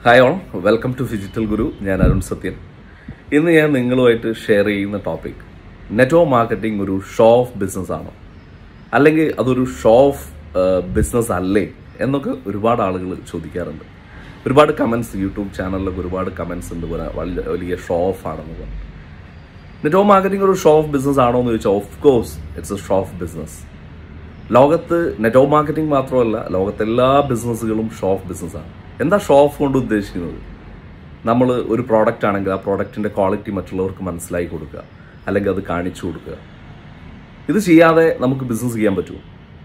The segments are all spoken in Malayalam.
hi all welcome to Phygital Guru ഞാൻ അരുൺ സത്യൻ ഇന്ന് ഞാൻ നിങ്ങളുമായിട്ട് ഷെയർ ചെയ്യുന്ന ടോപ്പിക് നെറ്റ്വർക്ക് മാർക്കറ്റിംഗ് ഒരു ഷോ ഓഫ് ബിസിനസ് ആണോ അല്ലെങ്കിൽ അതൊരു ഷോ ഓഫ് ബിസിനസ് അല്ലേ എന്നൊക്കെ ഒരുപാട് ആളുകൾ ചോദിക്കാറുണ്ട് ഒരുപാട് കമൻസ് യൂട്യൂബ് ചാനലിലൊക്കെ ഒരുപാട് കമൻസ് ഉണ്ട് പോലെ വലിയ വലിയ ഷോ ഓഫ് ആണെന്ന് പറഞ്ഞു നെറ്റ്വർക്ക് മാർക്കറ്റിംഗ് ഒരു ഷോ ഓഫ് ബിസിനസ് ആണോ എന്ന് ചോദിച്ചാൽ of course it's a show off business ലോകത്ത് നെറ്റ്വർക്ക് മാർക്കറ്റിംഗ് മാത്രമല്ല ലോകത്തെ എല്ലാ ബിസിനസ്സുകളും ഷോ ഓഫ് ബിസിനസ്സാണ് എന്താ ഷോ ഓഫ് കൊണ്ട് ഉദ്ദേശിക്കുന്നത് നമ്മൾ ഒരു പ്രോഡക്റ്റ് ആണെങ്കിൽ ആ പ്രോഡക്റ്റിന്റെ ക്വാളിറ്റി മറ്റുള്ളവർക്ക് മനസ്സിലാക്കി കൊടുക്കുക അല്ലെങ്കിൽ അത് കാണിച്ചു കൊടുക്കുക ഇത് ചെയ്യാതെ നമുക്ക് ബിസിനസ് ചെയ്യാൻ പറ്റുമോ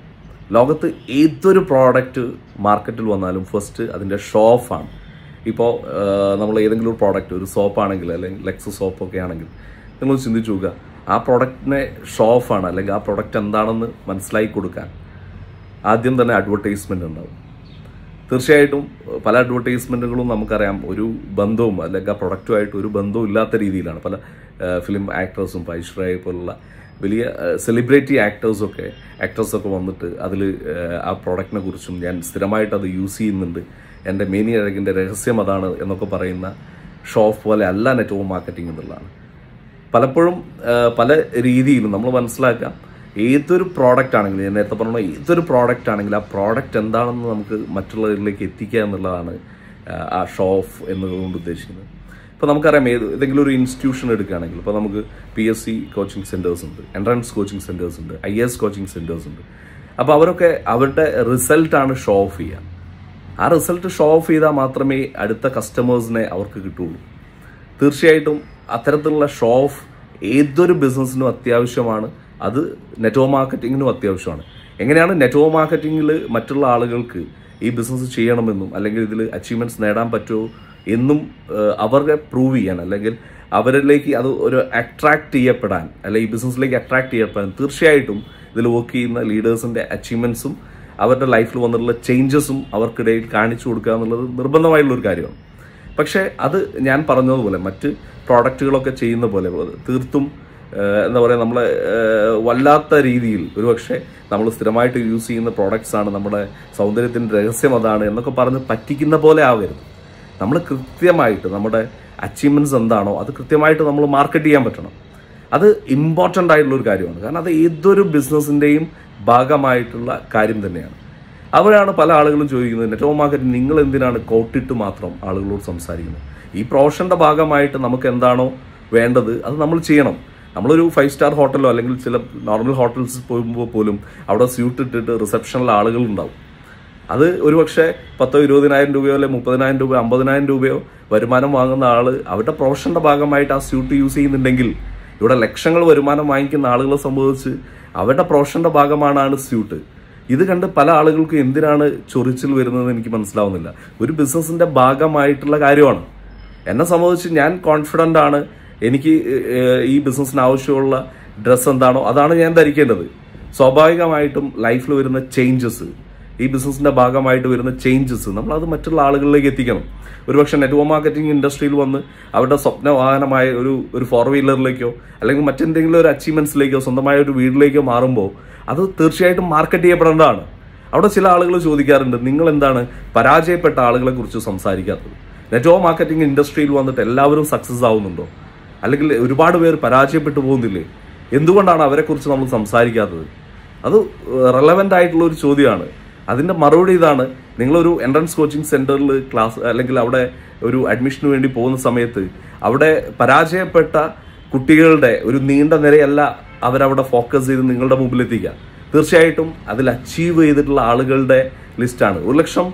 ലോകത്ത് ഏതൊരു പ്രോഡക്റ്റ് മാർക്കറ്റിൽ വന്നാലും ഫസ്റ്റ് അതിൻ്റെ ഷോ ഓഫ് ആണ് ഇപ്പോൾ നമ്മൾ ഏതെങ്കിലും ഒരു പ്രോഡക്റ്റ് ഒരു സോപ്പ് ആണെങ്കിൽ അല്ലെങ്കിൽ ലെക്സ് സോപ്പ് ഒക്കെ ആണെങ്കിൽ നിങ്ങൾ ചിന്തിച്ചു നോക്കുക ആ പ്രോഡക്റ്റിനെ ഷോ ഓഫ് ആണ് അല്ലെങ്കിൽ ആ പ്രോഡക്റ്റ് എന്താണെന്ന് മനസ്സിലാക്കി കൊടുക്കാൻ ആദ്യം തന്നെ അഡ്വർടൈസ്മെൻ്റ് ഉണ്ടാവും തീർച്ചയായിട്ടും പല അഡ്വർടൈസ്മെൻറ്റുകളും നമുക്കറിയാം ഒരു ബന്ധവും അല്ലെങ്കിൽ ആ പ്രൊഡക്റ്റുമായിട്ട് ഒരു ബന്ധവും ഇല്ലാത്ത രീതിയിലാണ് പല ഫിലിം ആക്ടേഴ്സും ഐശ്വര്യ പോലുള്ള വലിയ സെലിബ്രിറ്റി ആക്ടേഴ്സൊക്കെ ആക്ടേഴ്സൊക്കെ വന്നിട്ട് അതിൽ ആ പ്രോഡക്റ്റിനെ കുറിച്ചും ഞാൻ സ്ഥിരമായിട്ട് അത് യൂസ് ചെയ്യുന്നുണ്ട് എൻ്റെ മെയിൻ അഴകിൻ്റെ രഹസ്യം അതാണ് എന്നൊക്കെ പറയുന്ന ഷോ ഓഫ് പോലെ അല്ല നെറ്റ്വർക്ക് മാർക്കറ്റിംഗ് എന്നുള്ളതാണ് പലപ്പോഴും ആ, പല രീതിയിലും നമ്മൾ മനസ്സിലാക്കാം ഏതൊരു പ്രോഡക്റ്റ് ആണെങ്കിലും ഞാൻ നേരത്തെ പറഞ്ഞ ഏതൊരു പ്രോഡക്റ്റ് ആണെങ്കിലും ആ പ്രോഡക്റ്റ് എന്താണെന്ന് നമുക്ക് മറ്റുള്ളവരിലേക്ക് എത്തിക്കുക എന്നുള്ളതാണ് ആ, ആ ഷോ ഓഫ് എന്നതുകൊണ്ട് ഉദ്ദേശിക്കുന്നത് ഇപ്പോൾ നമുക്കറിയാം ഏത് ഏതെങ്കിലും ഒരു ഇൻസ്റ്റിറ്റ്യൂഷൻ എടുക്കുകയാണെങ്കിൽ ഇപ്പോൾ നമുക്ക് P S C coaching centres ഉണ്ട് എൻട്രൻസ് കോച്ചിങ് സെൻറ്റേഴ്സ് ഉണ്ട് ഐ എസ് കോച്ചിങ് സെൻറ്റേഴ്സ് ഉണ്ട് അപ്പോൾ അവരൊക്കെ അവരുടെ റിസൾട്ടാണ് ഷോ ഓഫ് ചെയ്യുക ആ റിസൾട്ട് ഷോ ഓഫ് ചെയ്താൽ മാത്രമേ അടുത്ത കസ്റ്റമേഴ്സിനെ അവർക്ക് കിട്ടുള്ളൂ തീർച്ചയായിട്ടും അത്തരത്തിലുള്ള ഷോ ഓഫ് ഏതൊരു ബിസിനസ്സിനും അത്യാവശ്യമാണ് അത് നെറ്റ്വർക്ക് മാർക്കറ്റിങ്ങിനും അത്യാവശ്യമാണ് എങ്ങനെയാണ് നെറ്റ്വർക്ക് മാർക്കറ്റിങ്ങിൽ മറ്റുള്ള ആളുകൾക്ക് ഈ ബിസിനസ് ചെയ്യണമെന്നും അല്ലെങ്കിൽ ഇതിൽ അച്ചീവ്മെന്റ്സ് നേടാൻ പറ്റുമോ എന്നും ഏഹ്, അവരെ പ്രൂവ് ചെയ്യാൻ അല്ലെങ്കിൽ അവരിലേക്ക് അത് ഒരു അട്രാക്ട് ചെയ്യപ്പെടാൻ അല്ലെങ്കിൽ ഈ ബിസിനസ്സിലേക്ക് അട്രാക്ട് ചെയ്യപ്പെടാൻ തീർച്ചയായിട്ടും ഇതിൽ വർക്ക് ചെയ്യുന്ന ലീഡേഴ്സിന്റെ അച്ചീവ്മെന്റ്സും അവരുടെ ലൈഫിൽ വന്നിട്ടുള്ള ചേഞ്ചസും അവർക്കിടയിൽ കാണിച്ചു കൊടുക്കുക എന്നുള്ളത് നിർബന്ധമായിട്ടുള്ള ഒരു കാര്യമാണ് പക്ഷേ അത് ഞാൻ പറഞ്ഞതുപോലെ മറ്റ് പ്രോഡക്റ്റുകളൊക്കെ ചെയ്യുന്ന പോലെ തീർത്തും ഏഹ്, എന്താ പറയുക നമ്മളെ ഏഹ്, വല്ലാത്ത രീതിയിൽ ഒരുപക്ഷെ നമ്മൾ സ്ഥിരമായിട്ട് യൂസ് ചെയ്യുന്ന പ്രോഡക്റ്റ്സ് ആണ് നമ്മുടെ സൗന്ദര്യത്തിൻ്റെ രഹസ്യം അതാണ് എന്നൊക്കെ പറഞ്ഞ് പറ്റിക്കുന്ന പോലെ ആവരുത് നമ്മൾ കൃത്യമായിട്ട് നമ്മുടെ അച്ചീവ്മെന്റ്സ് എന്താണോ അത് കൃത്യമായിട്ട് നമ്മൾ മാർക്കറ്റ് ചെയ്യാൻ പറ്റണം അത് ഇമ്പോർട്ടൻ്റ് ആയിട്ടുള്ള ഒരു കാര്യമാണ് കാരണം അത് ഏതൊരു ബിസിനസ്സിൻ്റെയും ഭാഗമായിട്ടുള്ള കാര്യം തന്നെയാണ് അവിടെയാണ് പല ആളുകളും ചോദിക്കുന്നത് നെറ്റ്വർക്ക് മാർക്കറ്റിംഗ് നിങ്ങൾ എന്തിനാണ് കോട്ടിട്ട് മാത്രം ആളുകളോട് സംസാരിക്കുന്നത് ഈ പ്രൊഫഷന്റെ ഭാഗമായിട്ട് നമുക്ക് എന്താണോ വേണ്ടത് അത് നമ്മൾ ചെയ്യണം നമ്മളൊരു ഫൈവ് സ്റ്റാർ ഹോട്ടലോ അല്ലെങ്കിൽ ചില നോർമൽ ഹോട്ടൽസ് പോകുമ്പോൾ പോലും അവിടെ സ്യൂട്ട് ഇട്ടിട്ട് റിസപ്ഷനിൽ ആളുകൾ ഉണ്ടാവും അത് ഒരുപക്ഷെ പത്തോ ഇരുപതിനായിരം രൂപയോ അല്ലെങ്കിൽ മുപ്പതിനായിരം രൂപയോ അമ്പതിനായിരം രൂപയോ വരുമാനം വാങ്ങുന്ന ആള് അവരുടെ പ്രൊഫഷന്റെ ഭാഗമായിട്ട് ആ സ്യൂട്ട് യൂസ് ചെയ്യുന്നുണ്ടെങ്കിൽ ഇവിടെ ലക്ഷങ്ങൾ വരുമാനം വാങ്ങിക്കുന്ന ആളുകളെ സംബന്ധിച്ച് അവരുടെ പ്രൊഫഷന്റെ ഭാഗമാണ് സ്യൂട്ട് ഇത് കണ്ട് പല ആളുകൾക്കും എന്തിനാണ് ചൊറിച്ചിൽ വരുന്നത് എനിക്ക് മനസ്സിലാവുന്നില്ല ഒരു ബിസിനസിന്റെ ഭാഗമായിട്ടുള്ള കാര്യമാണ് എന്നെ സംബന്ധിച്ച് ഞാൻ കോൺഫിഡന്റ് ആണ് എനിക്ക് ഏഹ്, ഈ ബിസിനസ്സിന് ആവശ്യമുള്ള ഡ്രസ്സ് എന്താണോ അതാണ് ഞാൻ ധരിക്കേണ്ടത് സ്വാഭാവികമായിട്ടും ലൈഫിൽ വരുന്ന ചേഞ്ചസ് ഈ ബിസിനസിന്റെ ഭാഗമായിട്ട് വരുന്ന ചേഞ്ചസ് നമ്മൾ അത് മറ്റുള്ള ആളുകളിലേക്ക് എത്തിക്കണം ഒരുപക്ഷെ നെറ്റ്വർക്ക് മാർക്കറ്റിംഗ് ഇൻഡസ്ട്രിയിൽ വന്ന് അവരുടെ സ്വപ്ന വാഹനമായ ഒരു ഒരു ഫോർ വീലറിലേക്കോ അല്ലെങ്കിൽ മറ്റെന്തെങ്കിലും ഒരു അച്ചീവ്മെന്റ്സിലേക്കോ സ്വന്തമായ ഒരു വീട്ടിലേക്കോ മാറുമ്പോൾ അത് തീർച്ചയായിട്ടും മാർക്കറ്റ് ചെയ്യപ്പെടേണ്ടതാണ് അവിടെ ചില ആളുകൾ ചോദിക്കാറുണ്ട് നിങ്ങൾ എന്താണ് പരാജയപ്പെട്ട ആളുകളെ കുറിച്ച് സംസാരിക്കാത്തത് നെറ്റ്വർക്ക് മാർക്കറ്റിംഗ് ഇൻഡസ്ട്രിയിൽ വന്നിട്ട് എല്ലാവരും സക്സസ് ആവുന്നുണ്ടോ അല്ലെങ്കിൽ ഒരുപാട് പേർ പരാജയപ്പെട്ടു പോകുന്നില്ലേ എന്തുകൊണ്ടാണ് അവരെക്കുറിച്ച് നമ്മൾ സംസാരിക്കാത്തത് അത് റെലവെന്റ് ആയിട്ടുള്ള ഒരു ചോദ്യമാണ് അതിന്റെ മറുപടി ഇതാണ് നിങ്ങളൊരു എൻട്രൻസ് കോച്ചിങ് സെന്ററിൽ ക്ലാസ് അല്ലെങ്കിൽ അവിടെ ഒരു അഡ്മിഷന് വേണ്ടി പോകുന്ന സമയത്ത് അവിടെ പരാജയപ്പെട്ട കുട്ടികളുടെ ഒരു നീണ്ട നിരയല്ല അവരവിടെ ഫോക്കസ് ചെയ്ത് നിങ്ങളുടെ മുമ്പിൽ എത്തിക്കുക തീർച്ചയായിട്ടും അതിൽ അച്ചീവ് ചെയ്തിട്ടുള്ള ആളുകളുടെ ലിസ്റ്റാണ് ഒരു ലക്ഷം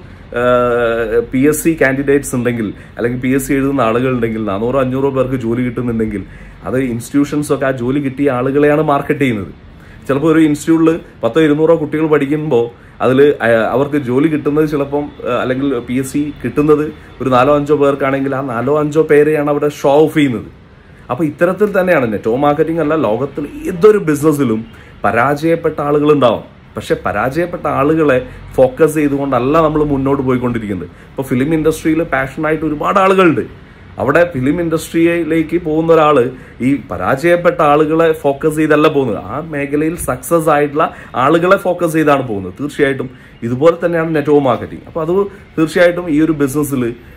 പി എസ് സി കാൻഡിഡേറ്റ്സ് ഉണ്ടെങ്കിൽ അല്ലെങ്കിൽ പി എസ് സി എഴുതുന്ന ആളുകളുണ്ടെങ്കിൽ നാനൂറോ അഞ്ഞൂറോ പേർക്ക് ജോലി കിട്ടുന്നുണ്ടെങ്കിൽ അത് ഇൻസ്റ്റിറ്റ്യൂഷൻസ് ഒക്കെ ആ ജോലി കിട്ടിയ ആളുകളെയാണ് മാർക്കറ്റ് ചെയ്യുന്നത് ചിലപ്പോൾ ഒരു ഇൻസ്റ്റിറ്റ്യൂട്ടിൽ പത്തോ ഇരുന്നൂറോ കുട്ടികൾ പഠിക്കുമ്പോൾ അതിൽ അവർക്ക് ജോലി കിട്ടുന്നത് ചിലപ്പം ആ, അല്ലെങ്കിൽ പി എസ് സി കിട്ടുന്നത് ഒരു നാലോ അഞ്ചോ പേർക്കാണെങ്കിൽ ആ നാലോ അഞ്ചോ പേരെയാണ് അവിടെ ഷോ ഓഫ് ചെയ്യുന്നത് അപ്പൊ ഇത്തരത്തിൽ തന്നെയാണ് നെറ്റ്വർക്ക് മാർക്കറ്റിംഗ് അല്ല ലോകത്തിൽ ഏതൊരു ബിസിനസ്സിലും പരാജയപ്പെട്ട ആളുകൾ ഉണ്ടാവും പക്ഷെ പരാജയപ്പെട്ട ആളുകളെ ഫോക്കസ് ചെയ്തുകൊണ്ടല്ല നമ്മൾ മുന്നോട്ട് പോയിക്കൊണ്ടിരിക്കുന്നത് ഇപ്പോൾ ഫിലിം ഇൻഡസ്ട്രിയിൽ പാഷനായിട്ട് ഒരുപാട് ആളുകളുണ്ട് അവിടെ ഫിലിം ഇൻഡസ്ട്രിയിലേക്ക് പോകുന്ന ഒരാൾ ഈ പരാജയപ്പെട്ട ആളുകളെ ഫോക്കസ് ചെയ്തല്ല പോകുന്നത് ആ മേഖലയിൽ സക്സസ് ആയിട്ടുള്ള ആളുകളെ ഫോക്കസ് ചെയ്താണ് പോകുന്നത് തീർച്ചയായിട്ടും ഇതുപോലെ തന്നെയാണ് നെറ്റ്വർക്ക് മാർക്കറ്റിംഗ് അപ്പോൾ അത് തീർച്ചയായിട്ടും ഈ ഒരു ബിസിനസ്സിൽ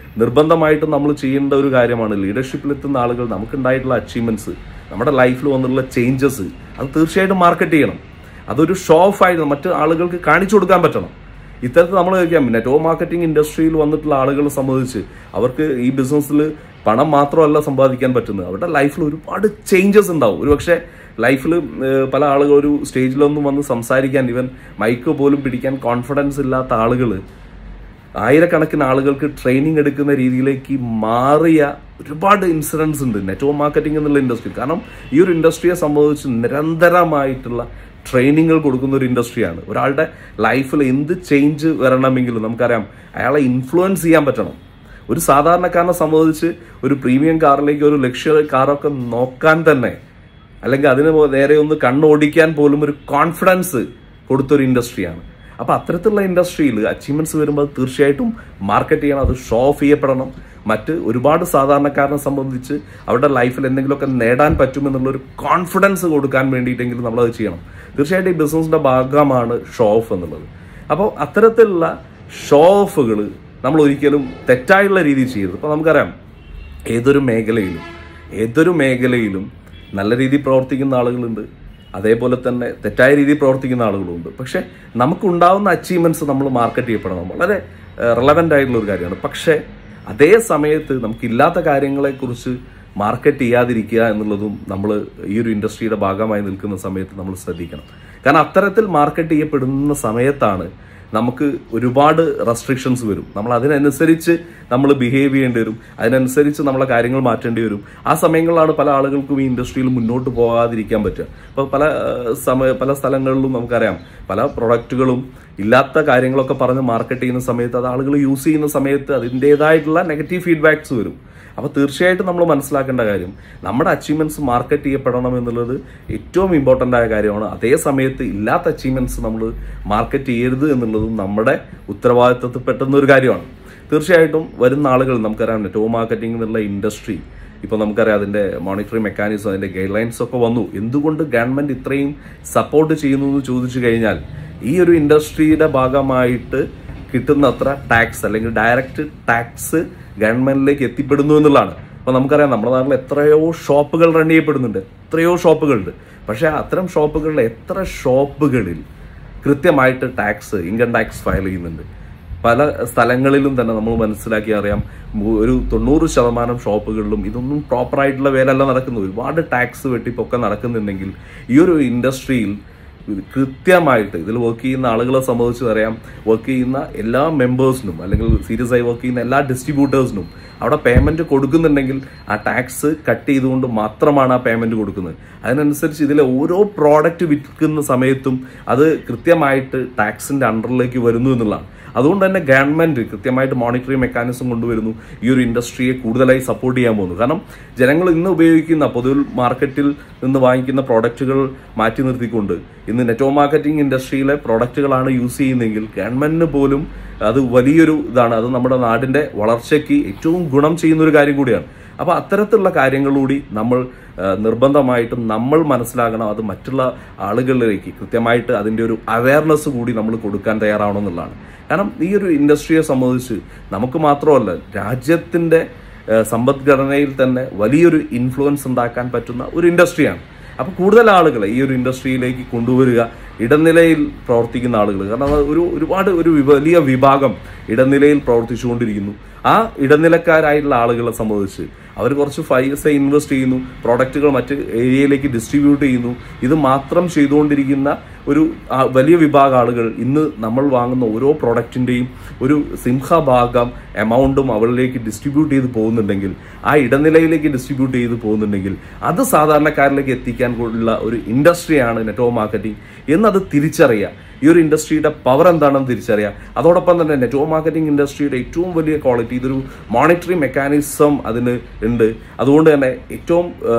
നിർബന്ധമായിട്ടും നമ്മൾ ചെയ്യേണ്ട ഒരു കാര്യമാണ് ലീഡർഷിപ്പിലെത്തുന്ന ആളുകൾ നമുക്കുണ്ടായിട്ടുള്ള അച്ചീവ്മെന്റ്സ് നമ്മുടെ ലൈഫിൽ വന്നിട്ടുള്ള ചേഞ്ചസ് അത് തീർച്ചയായിട്ടും മാർക്കറ്റ് ചെയ്യണം അതൊരു ഷോ ഓഫ് ആയിട്ട് മറ്റു ആളുകൾക്ക് കാണിച്ചു കൊടുക്കാൻ പറ്റണം ഇത്തരത്തിൽ നമ്മൾ കഴിക്കാം നെറ്റ്വർക്ക് മാർക്കറ്റിംഗ് ഇൻഡസ്ട്രിയിൽ വന്നിട്ടുള്ള ആളുകളെ സംബന്ധിച്ച് അവർക്ക് ഈ ബിസിനസ്സിൽ പണം മാത്രമല്ല സമ്പാദിക്കാൻ പറ്റുന്നത് അവരുടെ ലൈഫിൽ ഒരുപാട് ചേഞ്ചസ് ഉണ്ടാവും ഒരുപക്ഷെ ലൈഫിൽ പല ആളുകൾ ഒരു സ്റ്റേജിലൊന്നും വന്ന് സംസാരിക്കാൻ ഇവൻ മൈക്ക് പോലും പിടിക്കാൻ കോൺഫിഡൻസ് ഇല്ലാത്ത ആളുകൾ ആയിരക്കണക്കിന് ആളുകൾക്ക് ട്രെയിനിങ് എടുക്കുന്ന രീതിയിലേക്ക് മാറിയ ഒരുപാട് ഇൻസിഡൻസ് ഉണ്ട് നെറ്റ്വർക്ക് മാർക്കറ്റിംഗ് എന്നുള്ള ഇൻഡസ്ട്രി കാരണം ഈ ഒരു ഇൻഡസ്ട്രിയെ സംബന്ധിച്ച് നിരന്തരമായിട്ടുള്ള ട്രെയിനിങ്ങുകൾ കൊടുക്കുന്ന ഒരു ഇൻഡസ്ട്രിയാണ് ഒരാളുടെ ലൈഫിൽ എന്ത് ചേഞ്ച് വരണമെങ്കിലും നമുക്കറിയാം അയാളെ ഇൻഫ്ലുവൻസ് ചെയ്യാൻ പറ്റണം ഒരു സാധാരണക്കാരനെ സംബന്ധിച്ച് ഒരു പ്രീമിയം കാറിലേക്ക് ഒരു ലക്ഷറി കാറൊക്കെ നോക്കാൻ തന്നെ അല്ലെങ്കിൽ അതിന് നേരെ ഒന്ന് കണ്ണോടിക്കാൻ പോലും ഒരു കോൺഫിഡൻസ് കൊടുത്തൊരു ഇൻഡസ്ട്രിയാണ് അപ്പൊ അത്തരത്തിലുള്ള ഇൻഡസ്ട്രിയിൽ അച്ചീവ്മെന്റ്സ് വരുമ്പോൾ അത് തീർച്ചയായിട്ടും മാർക്കറ്റ് ചെയ്യണം അത് ഷോ ഓഫ് ചെയ്യപ്പെടണം മറ്റ് ഒരുപാട് സാധാരണക്കാരനെ സംബന്ധിച്ച് അവരുടെ ലൈഫിൽ എന്തെങ്കിലുമൊക്കെ നേടാൻ പറ്റുമെന്നുള്ള ഒരു കോൺഫിഡൻസ് കൊടുക്കാൻ വേണ്ടിയിട്ടെങ്കിലും നമ്മളത് ചെയ്യണം തീർച്ചയായിട്ടും ഈ ബിസിനസിന്റെ ഭാഗമാണ് ഷോ ഓഫ് എന്നുള്ളത് അപ്പോൾ അത്തരത്തിലുള്ള ഷോ ഓഫുകൾ നമ്മൾ ഒരിക്കലും തെറ്റായുള്ള രീതിയിൽ ചെയ്യരുത് ഇപ്പോൾ നമുക്കറിയാം ഏതൊരു മേഖലയിലും ഏതൊരു മേഖലയിലും നല്ല രീതിയിൽ പ്രവർത്തിക്കുന്ന ആളുകളുണ്ട് അതേപോലെ തന്നെ തെറ്റായ രീതിയിൽ പ്രവർത്തിക്കുന്ന ആളുകളുണ്ട് പക്ഷെ നമുക്കുണ്ടാവുന്ന അച്ചീവ്മെന്റ്സ് നമ്മൾ മാർക്കറ്റ് ചെയ്യപ്പെടണം വളരെ റെലവെന്റ് ആയിട്ടുള്ള ഒരു കാര്യമാണ് പക്ഷേ അതേ സമയത്ത് നമുക്കില്ലാത്ത കാര്യങ്ങളെക്കുറിച്ച് മാർക്കറ്റ് ചെയ്യാതിരിക്കുക എന്നുള്ളതും നമ്മൾ ഈ ഒരു ഇൻഡസ്ട്രിയുടെ ഭാഗമായി നിൽക്കുന്ന സമയത്ത് നമ്മൾ ശ്രദ്ധിക്കണം കാരണം അത്തരത്തിൽ മാർക്കറ്റ് ചെയ്യപ്പെടുന്ന സമയത്താണ് നമുക്ക് ഒരുപാട് റെസ്ട്രിക്ഷൻസ് വരും നമ്മൾ അതിനനുസരിച്ച് നമ്മൾ ബിഹേവ് ചെയ്യേണ്ടി വരും അതിനനുസരിച്ച് നമ്മളെ കാര്യങ്ങൾ മാറ്റേണ്ടി വരും ആ സമയങ്ങളിലാണ് പല ആളുകൾക്കും ഈ ഇൻഡസ്ട്രിയിൽ മുന്നോട്ട് പോകാതിരിക്കാൻ പറ്റുക അപ്പോൾ പല ഏഹ്, സമയ പല സ്ഥലങ്ങളിലും നമുക്കറിയാം പല പ്രൊഡക്റ്റുകളും ഇല്ലാത്ത കാര്യങ്ങളൊക്കെ പറഞ്ഞ് മാർക്കറ്റ് ചെയ്യുന്ന സമയത്ത് അത് ആളുകൾ യൂസ് ചെയ്യുന്ന സമയത്ത് അതിൻ്റെതായിട്ടുള്ള നെഗറ്റീവ് ഫീഡ്ബാക്സ് വരും അപ്പോൾ തീർച്ചയായിട്ടും നമ്മൾ മനസ്സിലാക്കേണ്ട കാര്യം നമ്മുടെ അച്ചീവ്മെന്റ്സ് മാർക്കറ്റ് ചെയ്യപ്പെടണം എന്നുള്ളത് ഏറ്റവും ഇമ്പോർട്ടൻ്റ് ആയ കാര്യമാണ് അതേ സമയത്ത് ഇല്ലാത്ത അച്ചീവ്മെന്റ്സ് നമ്മൾ മാർക്കറ്റ് ചെയ്യരുത് എന്നുള്ളതും നമ്മുടെ ഉത്തരവാദിത്വത്തിൽ പെട്ടുന്ന ഒരു കാര്യമാണ് തീർച്ചയായിട്ടും വരുന്ന ആളുകൾ നമുക്കറിയാം നെറ്റ്വർക്ക് മാർക്കറ്റിംഗ് എന്നുള്ള ഇൻഡസ്ട്രി ഇപ്പോൾ നമുക്കറിയാം അതിൻ്റെ മോണിറ്ററിംഗ് മെക്കാനിസം അതിൻ്റെ ഗൈഡ് ലൈൻസ് ഒക്കെ വന്നു എന്തുകൊണ്ട് ഗവൺമെൻറ് ഇത്രയും സപ്പോർട്ട് ചെയ്യുന്നു എന്ന് ചോദിച്ചു കഴിഞ്ഞാൽ ഈ ഒരു ഇൻഡസ്ട്രിയുടെ ഭാഗമായിട്ട് കിട്ടുന്നത്ര ടാക്സ് അല്ലെങ്കിൽ ഡയറക്റ്റ് ടാക്സ് ഗവൺമെന്റിലേക്ക് എത്തിപ്പെടുന്നു എന്നുള്ളതാണ് അപ്പോൾ നമുക്കറിയാം നമ്മുടെ നാട്ടിൽ എത്രയോ ഷോപ്പുകൾ റൺ ചെയ്യപ്പെടുന്നുണ്ട് എത്രയോ ഷോപ്പുകളുണ്ട് പക്ഷേ അത്തരം ഷോപ്പുകളിൽ എത്ര ഷോപ്പുകളിൽ കൃത്യമായിട്ട് ടാക്സ് ഇൻകം ടാക്സ് ഫയൽ ചെയ്യുന്നുണ്ട് പല സ്ഥലങ്ങളിലും തന്നെ നമ്മൾ മനസ്സിലാക്കി അറിയാം മു- ഒരു തൊണ്ണൂറ് ശതമാനം ഷോപ്പുകളിലും ഇതൊന്നും പ്രോപ്പറായിട്ടുള്ള വേലല്ല നടക്കുന്നത് ഒരുപാട് ടാക്സ് വെട്ടിപ്പൊക്കെ നടക്കുന്നുണ്ടെങ്കിൽ ഈ ഒരു ഇൻഡസ്ട്രിയിൽ ഇത് കൃത്യമായിട്ട് ഇതിൽ വർക്ക് ചെയ്യുന്ന ആളുകളെ സംബന്ധിച്ച് അറിയാം വർക്ക് ചെയ്യുന്ന എല്ലാ മെമ്പേഴ്സിനും അല്ലെങ്കിൽ സീരിയസ് ആയി വർക്ക് ചെയ്യുന്ന എല്ലാ ഡിസ്ട്രിബ്യൂട്ടേഴ്സിനും അവിടെ പേയ്മെന്റ് കൊടുക്കുന്നുണ്ടെങ്കിൽ ആ ടാക്സ് കട്ട് ചെയ്തുകൊണ്ട് മാത്രമാണ് ആ പേയ്മെന്റ് കൊടുക്കുന്നത് അതിനനുസരിച്ച് ഇതിലെ ഓരോ പ്രോഡക്റ്റ് വിൽക്കുന്ന സമയത്തും അത് കൃത്യമായിട്ട് ടാക്സിന്റെ അണ്ടറിലേക്ക് വരുന്നു എന്നുള്ളതാണ് അതുകൊണ്ട് തന്നെ ഗവൺമെന്റ് കൃത്യമായിട്ട് മോണിറ്ററിംഗ് മെക്കാനിസം കൊണ്ടുവരുന്നു ഈ ഒരു ഇൻഡസ്ട്രിയെ കൂടുതലായി സപ്പോർട്ട് ചെയ്യാൻ പോകുന്നു കാരണം ജനങ്ങൾ ഇന്ന് ഉപയോഗിക്കുന്ന പൊതുവിൽ മാർക്കറ്റിൽ നിന്ന് വാങ്ങിക്കുന്ന പ്രോഡക്റ്റുകൾ മാറ്റി നിർത്തിക്കൊണ്ട് ഇന്ന് നെറ്റ്വർക്ക് മാർക്കറ്റിംഗ് ഇൻഡസ്ട്രിയിലെ പ്രോഡക്റ്റുകളാണ് യൂസ് ചെയ്യുന്നതെങ്കിൽ ഗവൺമെന്റിന് പോലും അത് വലിയൊരു ഇതാണ് അത് നമ്മുടെ നാടിന്റെ വളർച്ചയ്ക്ക് ഏറ്റവും ഗുണം ചെയ്യുന്ന ഒരു കാര്യം കൂടിയാണ് അപ്പൊ അത്തരത്തിലുള്ള കാര്യങ്ങളൂടി നമ്മൾ ആ, നിർബന്ധമായിട്ടും നമ്മൾ മനസ്സിലാക്കണം അത് മറ്റുള്ള ആളുകളിലേക്ക് കൃത്യമായിട്ട് അതിന്റെ ഒരു അവയർനെസ് കൂടി നമ്മൾ കൊടുക്കാൻ തയ്യാറാവണം എന്നുള്ളതാണ് കാരണം ഈ ഒരു ഇൻഡസ്ട്രിയെ സംബന്ധിച്ച് നമുക്ക് മാത്രമല്ല രാജ്യത്തിന്റെ ആ, സമ്പദ്ഘടനയിൽ തന്നെ വലിയൊരു ഇൻഫ്ലുവൻസ് ഉണ്ടാക്കാൻ പറ്റുന്ന ഒരു ഇൻഡസ്ട്രിയാണ് അപ്പൊ കൂടുതൽ ആളുകളെ ഈ ഒരു ഇൻഡസ്ട്രിയിലേക്ക് കൊണ്ടുവരിക ഇടനിലയിൽ പ്രവർത്തിക്കുന്ന ആളുകൾ കാരണം അത് ഒരു ഒരുപാട് ഒരു വി- വലിയ വിഭാഗം ഇടനിലയിൽ പ്രവർത്തിച്ചുകൊണ്ടിരിക്കുന്നു ആ ഇടനിലക്കാരായിട്ടുള്ള ആളുകളെ സംബന്ധിച്ച് അവർ കുറച്ച് പൈസ ഇൻവെസ്റ്റ് ചെയ്യുന്നു പ്രോഡക്റ്റുകൾ മറ്റ് ഏരിയയിലേക്ക് ഡിസ്ട്രിബ്യൂട്ട് ചെയ്യുന്നു ഇത് മാത്രം ചെയ്തുകൊണ്ടിരിക്കുന്ന ഒരു ആ, വലിയ വിഭാഗം ആളുകൾ ഇന്ന് നമ്മൾ വാങ്ങുന്ന ഓരോ പ്രോഡക്റ്റിന്റെയും ഒരു സിംഹഭാഗം എമൗണ്ടും അവരിലേക്ക് ഡിസ്ട്രിബ്യൂട്ട് ചെയ്ത് പോകുന്നുണ്ടെങ്കിൽ ആ ഇടനിലയിലേക്ക് ഡിസ്ട്രിബ്യൂട്ട് ചെയ്ത് പോകുന്നുണ്ടെങ്കിൽ അത് സാധാരണക്കാരിലേക്ക് എത്തിക്കാൻ ഉള്ള ഒരു ഇൻഡസ്ട്രിയാണ് നെറ്റ്വർക്ക് മാർക്കറ്റിംഗ് എന്നത് തിരിച്ചറിയുക ഈ ഒരു ഇൻഡസ്ട്രിയുടെ പവർ എന്താണെന്ന് തിരിച്ചറിയാം അതോടൊപ്പം തന്നെ നെറ്റ്വർക്ക് മാർക്കറ്റിംഗ് ഇൻഡസ്ട്രിയുടെ ഏറ്റവും വലിയ ക്വാളിറ്റി ഇതൊരു മോണിറ്ററിംഗ് മെക്കാനിസം അതിന് ഉണ്ട് അതുകൊണ്ട് തന്നെ ഏറ്റവും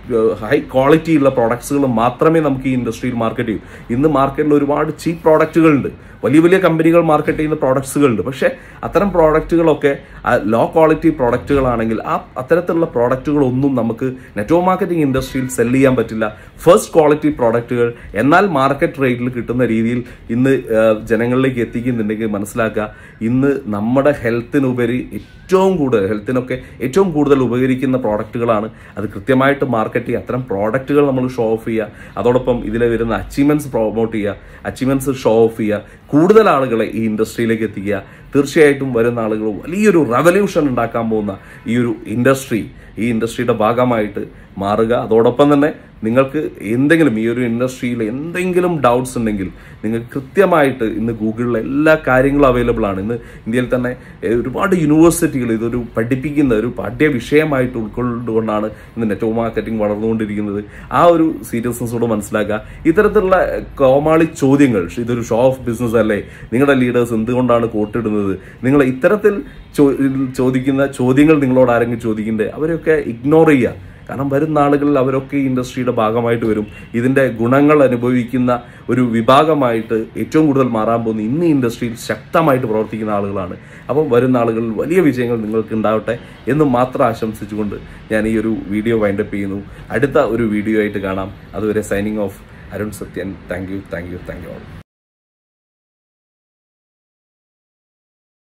ഹൈ ക്വാളിറ്റി ഉള്ള പ്രോഡക്ട്സുകൾ മാത്രമേ നമുക്ക് ഈ ഇൻഡസ്ട്രിയിൽ മാർക്കറ്റ് ചെയ്യൂ ഇന്ന് മാർക്കറ്റിൽ ഒരുപാട് ചീപ്പ് പ്രോഡക്റ്റുകളുണ്ട് വലിയ വലിയ കമ്പനികൾ മാർക്കറ്റ് ചെയ്യുന്ന പ്രോഡക്ട്സുകളുണ്ട് പക്ഷേ അത്തരം പ്രോഡക്റ്റുകളൊക്കെ ലോ ക്വാളിറ്റി പ്രോഡക്റ്റുകളാണെങ്കിൽ ആ അത്തരത്തിലുള്ള പ്രോഡക്റ്റുകളൊന്നും നമുക്ക് നെറ്റ്വർക്ക് മാർക്കറ്റിംഗ് ഇൻഡസ്ട്രിയിൽ സെല് ചെയ്യാൻ പറ്റില്ല ഫസ്റ്റ് ക്വാളിറ്റി പ്രോഡക്റ്റുകൾ എന്നാൽ മാർക്കറ്റ് റേറ്റിൽ കിട്ടുന്ന രീതിയിൽ ഇന്ന് ആ, ജനങ്ങളിലേക്ക് എത്തിക്കുന്നുണ്ടെങ്കിൽ മനസ്സിലാക്കുക ഇന്ന് നമ്മുടെ ഹെൽത്തിനുപരി ഏറ്റവും കൂടുതൽ ഹെൽത്തിനൊക്കെ ഏറ്റവും കൂടുതൽ ഉപകരിക്കുന്ന പ്രോഡക്റ്റുകളാണ് അത് കൃത്യമായിട്ട് മാർക്കറ്റ് ചെയ്യുക അത്തരം പ്രോഡക്റ്റുകൾ നമ്മൾ ഷോ ഓഫ് ചെയ്യുക അതോടൊപ്പം ഇതിൽ വരുന്ന അച്ചീവ്മെന്റ്സ് പ്രൊമോട്ട് ചെയ്യുക അച്ചീവ്മെന്റ്സ് ഷോ ഓഫ് ചെയ്യുക കൂടുതൽ ആളുകളെ ഈ ഇൻഡസ്ട്രിയിലേക്ക് എത്തിക്കുക തീർച്ചയായിട്ടും വരുന്ന ആളുകൾ വലിയൊരു റവല്യൂഷൻ ഉണ്ടാക്കാൻ പോകുന്ന ഈ ഒരു ഇൻഡസ്ട്രി ഈ ഇൻഡസ്ട്രിയുടെ ഭാഗമായിട്ട് മാറുക അതോടൊപ്പം തന്നെ നിങ്ങൾക്ക് എന്തെങ്കിലും ഈ ഒരു ഇൻഡസ്ട്രിയിൽ എന്തെങ്കിലും ഡൗട്ട്സ് ഉണ്ടെങ്കിൽ നിങ്ങൾക്ക് കൃത്യമായിട്ട് ഇന്ന് ഗൂഗിളിൽ എല്ലാ കാര്യങ്ങളും അവൈലബിൾ ആണ് ഇന്ന് ഇന്ത്യയിൽ തന്നെ ഏഹ്, ഒരുപാട് യൂണിവേഴ്സിറ്റികൾ ഇതൊരു പഠിപ്പിക്കുന്ന ഒരു പാഠ്യ വിഷയമായിട്ട് ഉൾക്കൊണ്ടുകൊണ്ടാണ് ഇന്ന് നെറ്റ്വർക്ക് മാർക്കറ്റിംഗ് വളർന്നുകൊണ്ടിരിക്കുന്നത് ആ ഒരു സീരിയസ്നെസ്സോട് മനസ്സിലാക്കുക ഇത്തരത്തിലുള്ള കോമാളി ചോദ്യങ്ങൾ ഇതൊരു ഷോ ഓഫ് ബിസിനസ് അല്ലേ നിങ്ങളുടെ ലീഡേഴ്സ് എന്തുകൊണ്ടാണ് കോട്ടിടുന്നത് നിങ്ങൾ ഇത്തരത്തിൽ ചോ- ചോദിക്കുന്ന ചോദ്യങ്ങൾ നിങ്ങളോട് ആരെങ്കിലും ചോദിക്കണ്ടേ അവരെയൊക്കെ ഇഗ്നോർ ചെയ്യുക കാരണം വരുന്ന ആളുകളിൽ അവരൊക്കെ ഈ ഇൻഡസ്ട്രിയുടെ ഭാഗമായിട്ട് വരും ഇതിന്റെ ഗുണങ്ങൾ അനുഭവിക്കുന്ന ഒരു വിഭാഗമായിട്ട് ഏറ്റവും കൂടുതൽ മാറാൻ പോകുന്ന ഇന്ന് ഈ ഇൻഡസ്ട്രിയിൽ ശക്തമായിട്ട് പ്രവർത്തിക്കുന്ന ആളുകളാണ് അപ്പം വരുന്ന ആളുകളിൽ വലിയ വിജയങ്ങൾ നിങ്ങൾക്ക് ഉണ്ടാവട്ടെ എന്ന് മാത്രം ആശംസിച്ചുകൊണ്ട് ഞാൻ ഈ ഒരു വീഡിയോ വൈൻഡപ്പ് ചെയ്യുന്നു അടുത്ത ഒരു വീഡിയോ ആയിട്ട് കാണാം അതുവരെ signing off Arun Sathyan thank you thank you thank you all